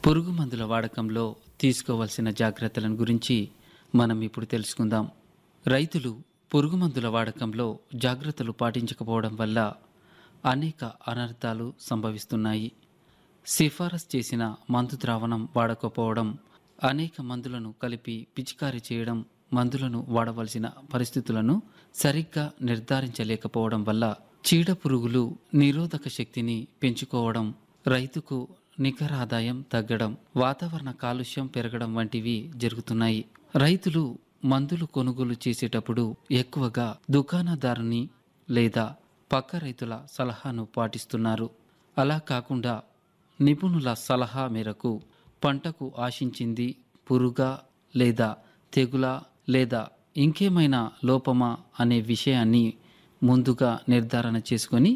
పురుగు మందుల వాడకంలో తీసుకోవాల్సిన జాగ్రత్తలను గురించి మనం ఇప్పుడు తెలుసుకుందాం రైతులు పురుగు మందుల వాడకంలో జాగ్రత్తలు పాటించకపోవడం వల్ల అనేక అనర్థాలు సంభవిస్తున్నాయి సిఫారసు చేసిన మందు ద్రావణం వాడకపోవడం అనేక మందులను కలిపి పిచికారీ చేయడం మందులను వాడవలసిన పరిస్థితులను సరిగ్గా నిర్ధారించలేకపోవడం వల్ల చీడ పురుగులు నిరోధక శక్తిని పెంచుకోవడం రైతుకు నికర ఆదాయం తగ్గడం వాతావరణ కాలుష్యం పెరగడం వంటివి జరుగుతున్నాయి రైతులు మందులు కొనుగోలు చేసేటప్పుడు ఎక్కువగా దుకాణదారుని లేదా పక్క రైతుల సలహాను పాటిస్తున్నారు అలా కాకుండా నిపుణుల సలహా మేరకు పంటకు ఆశించింది పురుగా లేదా తెగుల లేదా ఇంకేమైనా లోపమా అనే విషయాన్ని ముందుగా నిర్ధారణ చేసుకొని